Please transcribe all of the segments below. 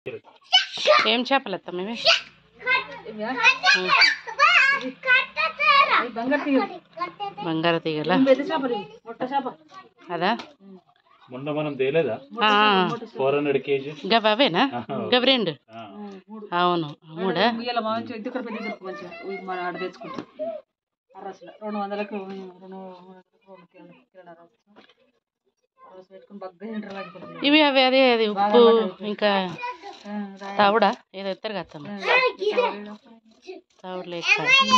ఏం చేపలు అత్తమ్మ ఇవి బంగారు తీగ బంగారు తీగల పెద్ద చేపలు ఇవి. మొట్ట చేప అదా మొన్న మనం తేలేదా ఆ, ఫోర్ హండ్రెడ్ కేజీ గవి అవేనా గవి రెండు మూడు అవును మూడా ఇవాళ మంచిగా ఇది ఇక్కడ పెద్ద దొరుకు మంచిగా ఇవి మనం ఆడ తెచ్చుకుంటాం అరసలు రెండు వందలకు రెండు వందలకు రెండు కిలో కిలో అరసు అరసు పెట్టుకుని బగ్గ తింటారు వాటికి ఇవి అవి అదే అది ఉప్పు ఇంకా తావుడా ఏదో ఎత్తారు కదా అత్తమ్మ తావుడు లేక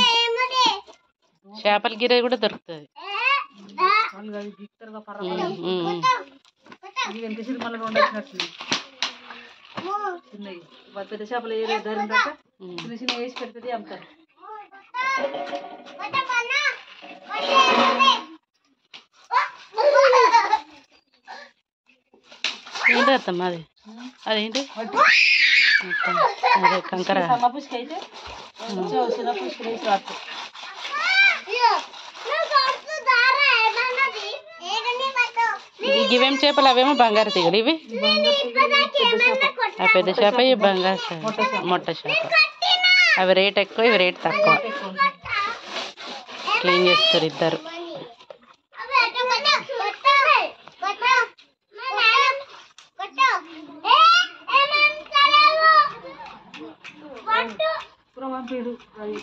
చేపల గిర కూడా దొరుకుతుంది వాళ్ళు అవి గిట్టరుగా పర్ర ఉమ్, ఉమ్, ఉమ్. ఇది వెనక సిరి మళ్ళీ రెండు వచ్చినట్టున్నాయి చిన్నవి వాళ్ళ పెద్ద చేపలు ఏ ధర దాకా ఉమ్. చిన్న చిన్న వేసి పెడితే అమ్ముతారు ఏంటి అత్తమ్మ అది అదేంటి మొత్తం అదే కంకర సన్న పుష్క అయితే కొంచెం చిన్న పుష్క వేసి రాస్తారు ఈ గివేం చేపలు అవేమో బంగారు తీగలు ఇవి ఆ పెద్ద చేప ఈ బంగారు చేప మొట్ట చేప అవి రేట్ ఎక్కువ ఇవి రేట్ తక్కువ క్లీన్ చేస్తారు ఇద్దరు కూర పంపిడు అది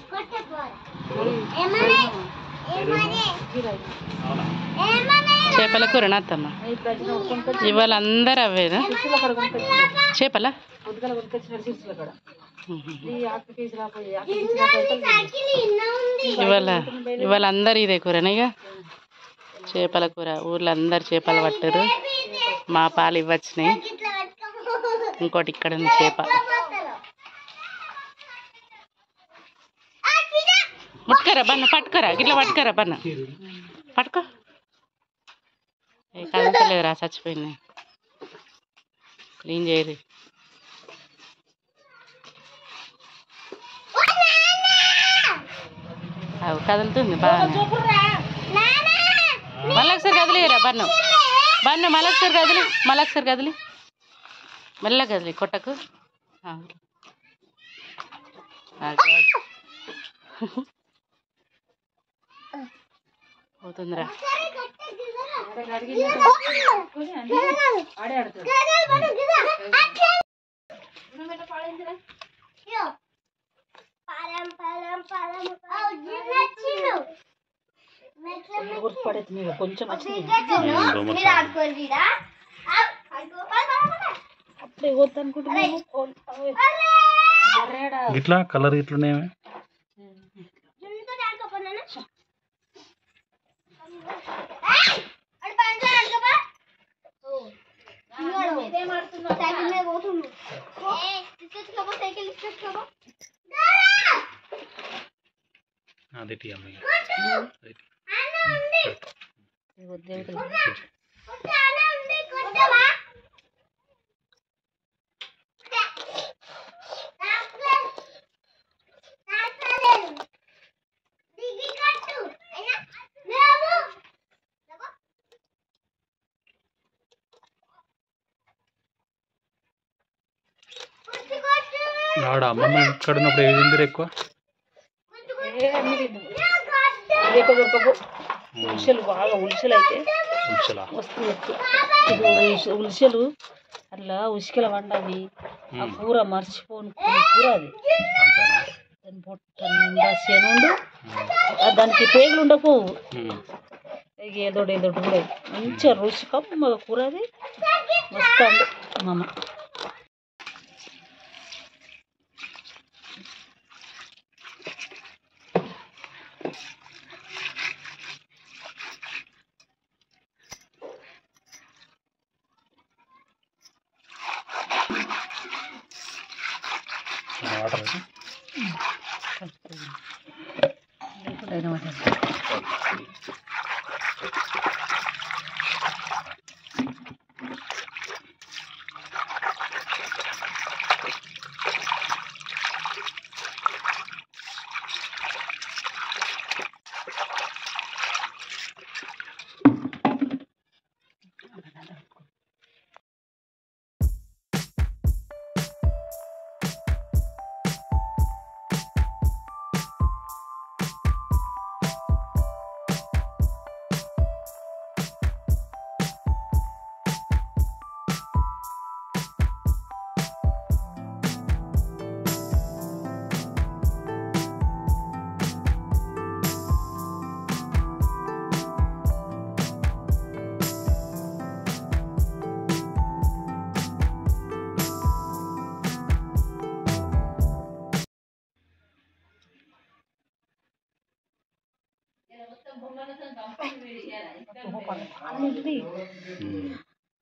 చేపల కూర అత్తమ్మ ఇప్పుడు వచ్చిన కొనుక్కొచ్చి ఇవాళ అందరు అవేనా సిరిసిల్ల కాడ కొనుక్కొచ్చినారు చేపల పొద్దుగల కొనుక్కొచ్చినారు సిరిసిల్ల కాడ ఈ ఆకు కేజీ రాపోయి ఆకు కేజీ రాపోయి ఇవాళ ఇవాళ అందరు ఇదే కూరనే ఇక చేపల కూర ఊర్లో అందరు చేపలు పట్టారు మా పాలు ఇవ్వచ్చినాయి ఇంకోటి ఇక్కడ ఉంది చేప ముట్టుకరా బన్న పట్టుకరా గిట్లా పట్టుకరా బన్న పట్టుకో ఏ కదలలేదురా చచ్చిపోయింది క్లీన్ చేయరు అవి కదులుతుంది బాగా మళ్ళీ ఒకసారి కదిలేరా బన్ను బన్ను మళ్ళీ ఒకసారి కదిలి మళ్ళీ ఒకసారి కదిలి మెల్ల కదిలి కొట్టకు ఆ. ఆగు, ఆగు. పోతుందిరా ఆడే ఆడతాడు గుర్తు పడేది కొంచెం వచ్చింది అప్పుడే పోతా అనుకుంటున్నాను బర్రేడా ఇట్లా కలర్ ఇట్లున్నాయి అది టీ అమ్మాయి అది టీ. ఆడ అమ్మమ్మ ఇక్కడ ఉన్నప్పుడు ఏది తిందిరు ఎక్కువ ఉలిసెలు బాగా ఉలిసెలు అయితే ఉంచలా వస్తుంది ఎక్కువ ఇది ఉలిసె- ఉలిసెలు అట్లా ఉసికల వండవి ఆ కూర మర్చిపోను కూర అది అంతేనా దాని పొట్ట నిండా శనుండు ఆ దానికి పేగులు ఉండకపోవు ఉమ్. ఇక ఏదోటి ఏదోటి కూడా మంచిగా రుచి కమ్మ కూర అది మస్తు అండు మా అమ్మ వాటర్ లేకుండా అనమాట ఉమ్.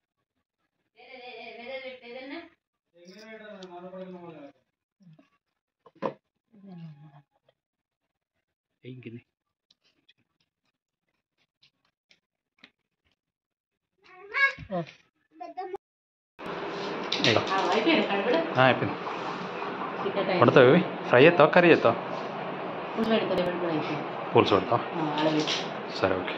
ఇంకింది ఇగో అయిపోయింది కడుపుడు ఆ, అయిపోయింది చికెన్ వండుతావు ఇవి ఫ్రై చేస్తావా కర్రీ చేస్తావా పులుసు పెడతారు ఇప్పుడు కూడా అయిపోయింది పులుసు పెడతావా అలాగే సరే ఓకే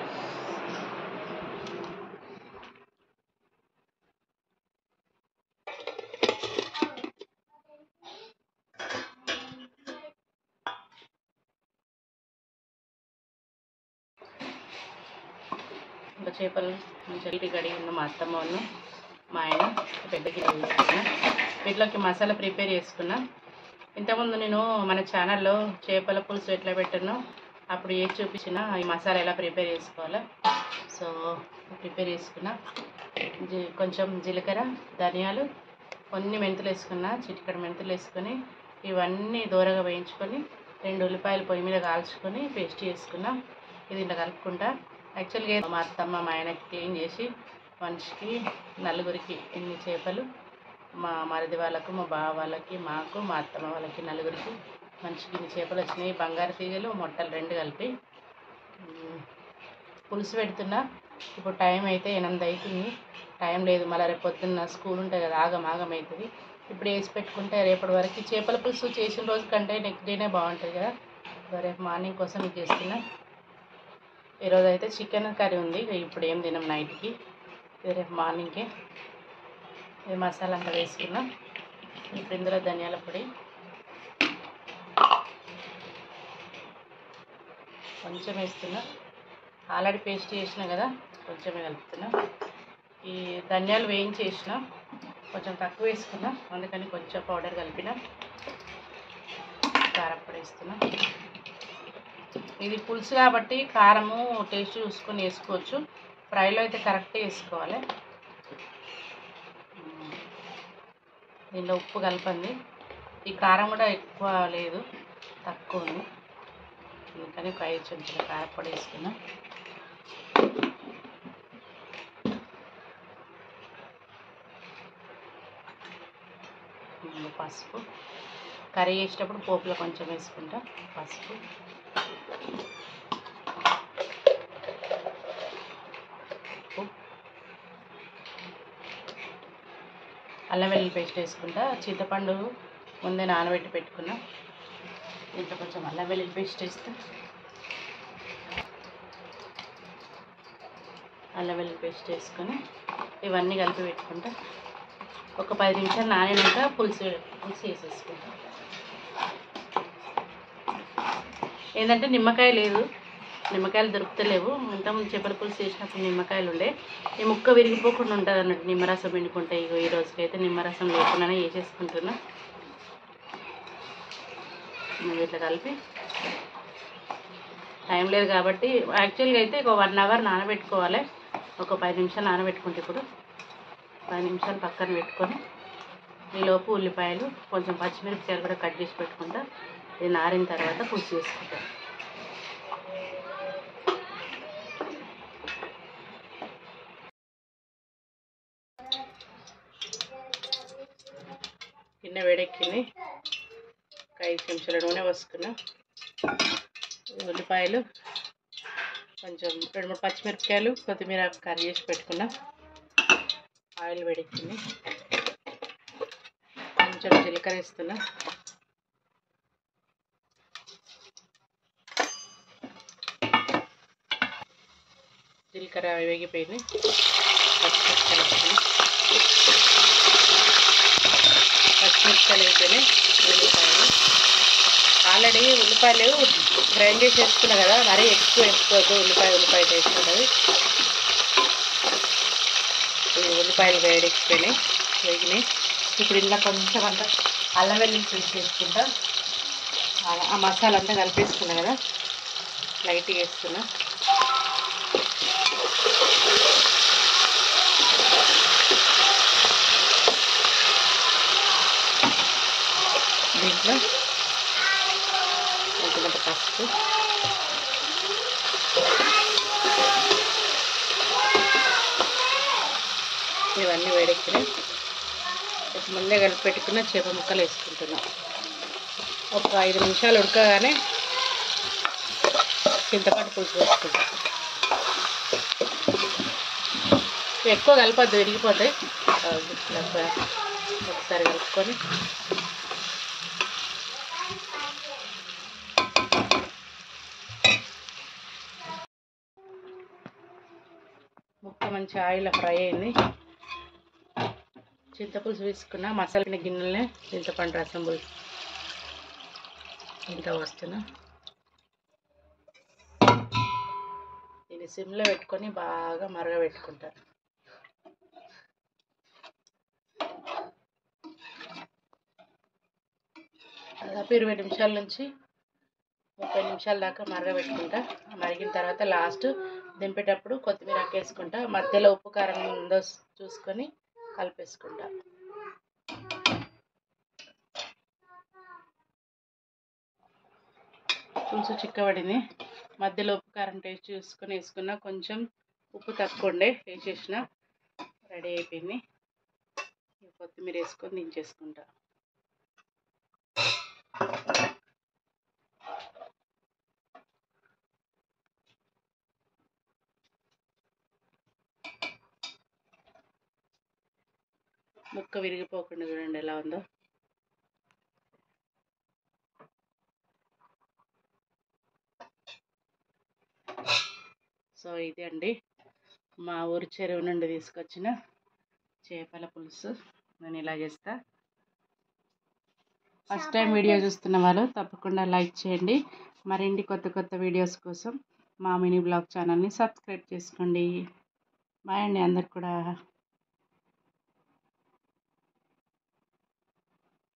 ఇంకా చేపలు మంచిగా కడిగి ఉన్న మా అత్తమ్మ ఉన్న మా ఆయన పెద్ద గిన్నె తీసుకున్నా వీటిలోకి మసాలా ప్రిపేర్ చేసుకున్నా ఇంతకుముందు నేను మన ఛానల్లో చేపల పులుసు ఎట్లా పెట్టానో అప్పుడు ఏది చూపించిన ఈ మసాలా ఎలా ప్రిపేర్ చేసుకోవాలో సో ప్రిపేర్ చేసుకున్నా జీ- కొంచెం జీలకర్ర ధనియాలు కొన్ని మెంతులు వేసుకున్నా చిటికడ మెంతులు వేసుకొని ఇవన్నీ దూరగా వేయించుకొని రెండు ఉల్లిపాయలు పొయ్యి మీద కాల్చుకొని పేస్ట్ చేసుకున్నా ఇది ఇలా కలుపుకుంటా యాక్చువల్గా మా అత్తమ్మ మా ఆయనకి క్లీన్ చేసి మనిషికి నలుగురికి ఇన్ని చేపలు మా మరిది వాళ్ళకు మా బావ వాళ్ళకి మాకు మా అత్తమ్మ వాళ్ళకి నలుగురికి మనిషికి ఇన్ని చేపలు వచ్చినాయి బంగారు తీగలు మొట్టలు రెండు కలిపి ఉమ్, పులుసు పెడుతున్నా ఇప్పుడు టైం అయితే ఎనిమిది అవుతుంది టైం లేదు మళ్ళీ రేపు పొద్దున్న స్కూల్ ఉంటుంది కదా ఆగం ఆగం అవుతుంది ఇప్పుడు వేసి పెట్టుకుంటే రేపటి వరకు చేపల పులుసు చేసిన రోజు కంటే నెక్స్ట్ డేనే బాగుంటుంది కదా ఇక రేపు మార్నింగ్ కోసం ఇది చేస్తున్నా ఈరోజు అయితే చికెన్ కర్రీ ఉంది ఇక ఇప్పుడు ఏం తినం నైట్కి ఇది రేపు మార్నింగ్కి ఇది మసాలా అంతా వేసుకున్నాం ఇప్పుడు ఇందులో ధనియాల పొడి కొంచెం వేస్తున్నా ఆల్రెడీ పేస్ట్ చేసిన కదా కొంచెమే కలుపుతున్నా ఈ ధనియాలు వేయించి వేసిన కొంచెం తక్కువ వేసుకున్నా అందుకని కొంచెం పౌడర్ కలిపిన కారప్పొడి వేస్తున్నా ఇది పులుసు కాబట్టి కారము టేస్ట్ చూసుకొని వేసుకోవచ్చు ఫ్రైలో అయితే కరెక్ట్గా వేసుకోవాలి ఉమ్. దీనిలో ఉప్పు కలపండి ఈ కారం కూడా ఎక్కువ లేదు తక్కువ ఉంది అందుకని ఒక ఐదు చెంచాల కారపొడి వేసుకున్నా ఇందులో పసుపు కర్రీ చేసేటప్పుడు పోపులో కొంచెం వేసుకుంటా పసుపు ఉప్పు అల్లం వెల్లుల్లి పేస్ట్ వేసుకుంటా చింతపండు ముందే నానబెట్టి పెట్టుకున్నా దీంట్లో కొంచెం అల్లం వెల్లుల్లి పేస్ట్ వేస్తా అల్లం వెల్లుల్లి పేస్ట్ వేసుకొని ఇవన్నీ కలిపి పెట్టుకుంటా ఒక పది నిమిషాలు నానినాక పులుసు పులుసు వేసేసుకుంటా ఏంటంటే నిమ్మకాయ లేదు నిమ్మకాయలు దొరుకుతలేవు ఇంతకుముందు చేపల పులుసు చేసినప్పుడు నిమ్మకాయలు ఉండే ఈ ముక్క విరిగిపోకుండా ఉంటుంది అన్నట్టు నిమ్మరసం పిండుకుంటే ఇగో ఈ రోజుకైతే నిమ్మరసం లేకుండానే వేసేసుకుంటున్నా ఇది ఇట్లా కలిపి టైం లేదు కాబట్టి యాక్చువల్గా అయితే ఒక వన్ అవర్ నానబెట్టుకోవాలి ఒక పది నిమిషాలు నానబెట్టుకుంటే ఇప్పుడు పది నిమిషాలు పక్కన పెట్టుకొని ఈలోపు ఉల్లిపాయలు కొంచెం పచ్చిమిరపకాయలు కూడా కట్ చేసి పెట్టుకుంటా ఇది నారిన తర్వాత పులుసు చేసుకుంటా గిన్నె వేడెక్కింది ఒక ఐదు చెంచాల నూనె పోసుకున్నా ఉల్లిపాయలు కొంచెం రెండు మూడు పచ్చిమిరపకాయలు కొత్తిమీర కర్రీ చేసి పెట్టుకున్నా ఆయిల్ వేడెక్కింది కొంచెం జీలకర్ర వేస్తున్నా జీలకర్ర వేగిపోయింది పచ్చిమిరపకాయలు వేస్తున్నా పచ్చిమిరపకాయలు అయిపోయినాయి ఉల్లిపాయలు ఆల్రెడీ ఉల్లిపాయలు గ్రైండ్ చేసి వేసుకున్నా కదా మరీ ఎక్కువ వేసుకోవద్దు ఉల్లిపాయ ఉల్లిపాయ టేస్ట్ ఉంటుంది ఈ ఉల్లిపాయలు వేడెక్కిపోయినాయి వేగినాయి ఇప్పుడు ఇందులో కొంచెం అంతా అల్లం వెల్లుల్లి పేస్ట్ వేసుకుంటా ఆ- ఆ మసాలా అంతా కలిపేసుకున్నా కదా లైట్గా వేస్తున్నా దీంట్లో కొంచెం పసుపు వేడెక్కినాయి ఇప్పుడు ముందే కలిపి పెట్టుకున్న చేప ముక్కలు వేసుకుంటున్నాం ఒక ఐదు నిమిషాలు ఉడకగానే చింతపండు పులుసు వేసుకుంటాం ఎక్కువ కలపద్దు విరిగిపోతాయి ఆ, ఇట్లా ఒకసారి కలుపుకొని ముక్క మంచి ఆయిల్ ఫ్రై అయింది చింతపులుసు వేసుకున్న మసాలా గిన్నెలనే చింతపండు రసం పులుసు ఇంత వస్తున్నా ఇది సిమ్లో పెట్టుకొని బాగా మరగబెట్టుకుంటా దాదాపు ఇరవై నిమిషాల నుంచి ముప్పై నిమిషాల దాకా మరగబెట్టుకుంటా మరిగిన తర్వాత లాస్ట్ దింపేటప్పుడు కొత్తిమీర వేసుకుంటా మధ్యలో ఉప్పు కారం ఉందో చూసుకొని కలిపేసుకుంటా పులుసు చిక్కబడింది మధ్యలో ఉప్పు కారం టేస్ట్ చూసుకొని వేసుకున్నా కొంచెం ఉప్పు తక్కువ ఉండే వేసేసిన రెడీ అయిపోయింది ఇక కొత్తిమీర వేసుకొని దించేసుకుంటా ముక్క విరిగిపోకుండా చూడండి ఎలా ఉందో సో ఇది అండి మా ఊరి చెరువు నుండి తీసుకొచ్చిన చేపల పులుసు నేను ఇలా చేస్తా ఫస్ట్ టైం వీడియో చూస్తున్న వాళ్ళు తప్పకుండా లైక్ చేయండి మరిన్ని కొత్త కొత్త వీడియోస్ కోసం మా మినీ బ్లాగ్ ఛానల్ని సబ్స్క్రైబ్ చేసుకోండి బాయ్ అండి అందరికి కూడా